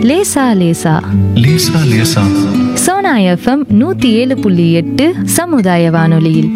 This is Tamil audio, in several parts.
லேசா லேசா லேசா லேசா சோனா எஃப்எம் நூத்தி ஏழு புள்ளி எட்டு சமுதாய வானொலியில்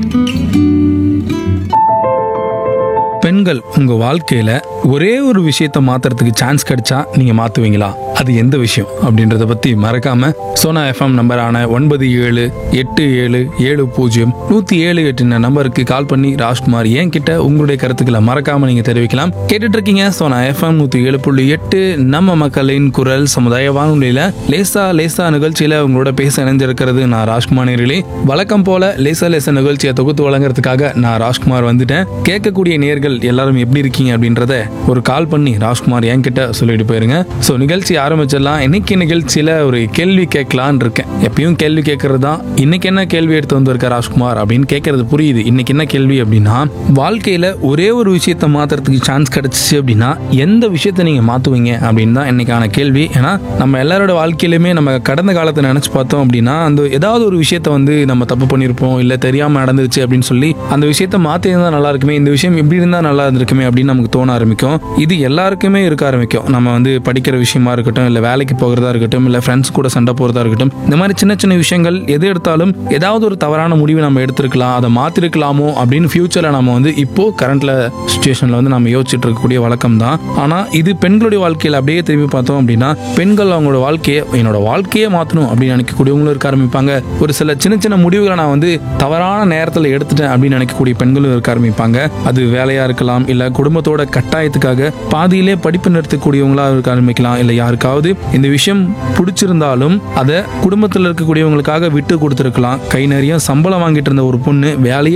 பெண்கள் உங்க வாழ்க்கையில ஒரே ஒரு விஷயத்த மாத்துறதுக்கு சான்ஸ் கிடைச்சா நீங்க மாத்துவீங்களா அது எந்த விஷயம் அப்படின்றத பத்தி மறக்காம சோனா எஃப்எம் நம்பரான ஒன்பது ஏழு எட்டு ஏழு ஏழு பூஜ்ஜியம் நூத்தி ஏழு எட்டு நம்பருக்கு கால் பண்ணி ராஜ்குமார் என் கிட்ட உங்களுடைய கருத்துக்களை மறக்காம நீங்க தெரிவிக்கலாம் கேட்டுட்டு இருக்கீங்க சோனா எஃப்எம் நூத்தி ஏழு புள்ளி எட்டு நம்ம மக்களின் குரல் சமுதாய வானொலியில லேசா லேசா நிகழ்ச்சியில உங்களோட பேச இணைஞ்சிருக்கிறது நான் ராஜ்குமார் நேரிலே வழக்கம் போல லேசா லேசா நிகழ்ச்சியை தொகுத்து வழங்குறதுக்காக நான் ராஜ்குமார் வந்துட்டேன் கேட்கக்கூடிய நேர்கள் எல்லாரும் எப்படி இருக்கீங்க அப்படின்றத ஒரு கால் பண்ணி ராஜ்குமார் என்கிட்ட சொல்லிட்டு போயிருங்க ஸோ நிகழ்ச்சி ஆரம்பிச்சிடலாம் இன்னைக்கு நிகழ்ச்சியில ஒரு கேள்வி கேட்கலான்னு இருக்கேன் எப்பயும் கேள்வி கேட்கறது தான் இன்னைக்கு என்ன கேள்வி எடுத்து வந்திருக்க ராஜ்குமார் அப்படின்னு கேட்கறது புரியுது இன்னைக்கு என்ன கேள்வி அப்படின்னா வாழ்க்கையில ஒரே ஒரு விஷயத்த மாத்துறதுக்கு சான்ஸ் கிடைச்சிச்சு அப்படின்னா எந்த விஷயத்த நீங்க மாத்துவீங்க அப்படின்னு தான் இன்னைக்கான கேள்வி ஏன்னா நம்ம எல்லாரோட வாழ்க்கையிலுமே நம்ம கடந்த காலத்தை நினைச்சு பார்த்தோம் அப்படின்னா அந்த ஏதாவது ஒரு விஷயத்த வந்து நம்ம தப்பு பண்ணியிருப்போம் இல்லை தெரியாம நடந்துருச்சு அப்படின்னு சொல்லி அந்த விஷயத்த மாத்தி இருந்தா நல்லா இருக்குமே இந்த விஷயம் இப்படி இருந்தா நல்லா இருந்திருக்குமே அப்படின்னு நமக்கு தோண ஆரம்பிக்கும் இது எல்லாருக்குமே இருக்க ஆரம்பிக்கும் நம்ம வந்து படிக்கிற விஷயமா இருக்கட்டும் இல்லை வேலைக்கு போகிறதா இருக்கட்டும் இல்லை ஃப்ரெண்ட்ஸ் கூட சண்டை போகிறதா இருக்கட்டும் இந்த மாதிரி சின்ன சின்ன விஷயங்கள் எது எடுத்தாலும் ஏதாவது ஒரு தவறான முடிவு நம்ம எடுத்திருக்கலாம் அதை மாத்திருக்கலாமோ அப்படின்னு ஃபியூச்சர்ல நம்ம வந்து இப்போ கரண்ட்ல சுச்சுவேஷன்ல வந்து நம்ம யோசிச்சுட்டு இருக்கக்கூடிய வழக்கம் தான் ஆனா இது பெண்களுடைய வாழ்க்கையில அப்படியே திரும்பி பார்த்தோம் அப்படின்னா பெண்கள் அவங்களோட வாழ்க்கையை என்னோட வாழ்க்கையே மாற்றணும் அப்படின்னு நினைக்கக்கூடியவங்களும் இருக்க ஆரம்பிப்பாங்க ஒரு சில சின்ன சின்ன முடிவுகளை நான் வந்து தவறான நேரத்தில் எடுத்துட்டேன் அப்படின்னு நினைக்கக்கூடிய பெண்களும் இருக்க ஆரம்பிப்பாங்க அது வேலையா இருக்கலாம் இல்ல குடும்பத்தோட கட்டாயத்துக்காக பாதியிலே படிப்பு நிறுத்தக்கூடியவங்களா இருக்க ஆரம்பிக்கலாம் இல்ல யாருக்காவது இந்த விஷயம் பிடிச்சிருந்தாலும் அதை குடும்பத்தில் இருக்கக்கூடியவங்களுக்காக விட்டு கொடுத்துருக்கலாம் கை நிறைய சம்பளம் வாங்கிட்டு இருந்த ஒரு பொண்ணு வேலையே